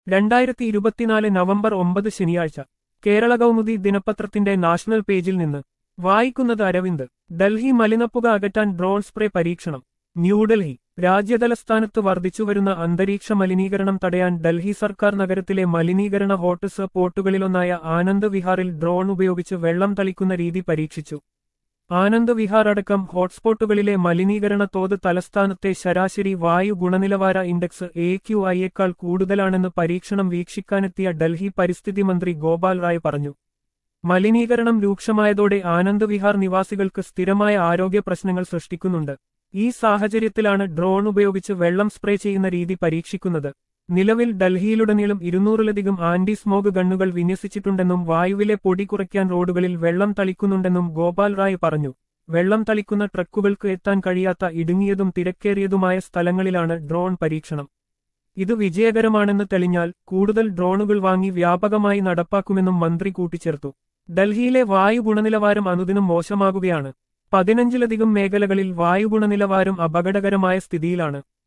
രണ്ടായിരത്തി ഇരുപത്തിനാല് നവംബർ ഒമ്പത് ശനിയാഴ്ച കേരള കൗമുദി ദിനപത്രത്തിന്റെ നാഷണൽ പേജിൽ നിന്ന് വായിക്കുന്നത് അരവിന്ദ് ഡൽഹി മലിനപ്പുക അകറ്റാൻ ഡ്രോൺ സ്പ്രേ പരീക്ഷണം ന്യൂഡൽഹി രാജ്യതലസ്ഥാനത്ത് വർദ്ധിച്ചുവരുന്ന അന്തരീക്ഷ മലിനീകരണം തടയാൻ ഡൽഹി സർക്കാർ നഗരത്തിലെ മലിനീകരണ ഹോട്ട്സ് പോർട്ടുകളിലൊന്നായ ആനന്ദ് വിഹാറിൽ ഡ്രോൺ ഉപയോഗിച്ച് വെള്ളം തളിക്കുന്ന രീതി പരീക്ഷിച്ചു ആനന്ദ് വിഹാർ അടക്കം ഹോട്ട്സ്പോട്ടുകളിലെ മലിനീകരണ തോത് തലസ്ഥാനത്തെ ശരാശരി വായു ഗുണനിലവാര ഇൻഡെക്സ് എ ക്യു ഐയേക്കാൾ കൂടുതലാണെന്ന് പരീക്ഷണം വീക്ഷിക്കാനെത്തിയ ഡൽഹി പരിസ്ഥിതി മന്ത്രി ഗോപാൽ റായ് പറഞ്ഞു മലിനീകരണം രൂക്ഷമായതോടെ ആനന്ദ് വിഹാർ നിവാസികൾക്ക് സ്ഥിരമായ ആരോഗ്യ പ്രശ്നങ്ങൾ സൃഷ്ടിക്കുന്നുണ്ട് ഈ സാഹചര്യത്തിലാണ് ഡ്രോൺ ഉപയോഗിച്ച് വെള്ളം സ്പ്രേ ചെയ്യുന്ന രീതി പരീക്ഷിക്കുന്നത് നിലവിൽ ഡൽഹിയിലുടനീളം ഇരുന്നൂറിലധികം ആന്റി സ്മോഗ് ഗണ്ണുകൾ വിന്യസിച്ചിട്ടുണ്ടെന്നും വായുവിലെ പൊടി കുറയ്ക്കാൻ റോഡുകളിൽ വെള്ളം തളിക്കുന്നുണ്ടെന്നും ഗോപാൽ റായ് പറഞ്ഞു വെള്ളം തളിക്കുന്ന ട്രക്കുകൾക്ക് എത്താൻ കഴിയാത്ത ഇടുങ്ങിയതും തിരക്കേറിയതുമായ സ്ഥലങ്ങളിലാണ് ഡ്രോൺ പരീക്ഷണം ഇത് വിജയകരമാണെന്ന് തെളിഞ്ഞാൽ കൂടുതൽ ഡ്രോണുകൾ വാങ്ങി വ്യാപകമായി നടപ്പാക്കുമെന്നും മന്ത്രി കൂട്ടിച്ചേർത്തു ഡൽഹിയിലെ വായു ഗുണനിലവാരം അനുദിനം മോശമാകുകയാണ് പതിനഞ്ചിലധികം മേഖലകളിൽ വായു ഗുണനിലവാരം അപകടകരമായ സ്ഥിതിയിലാണ്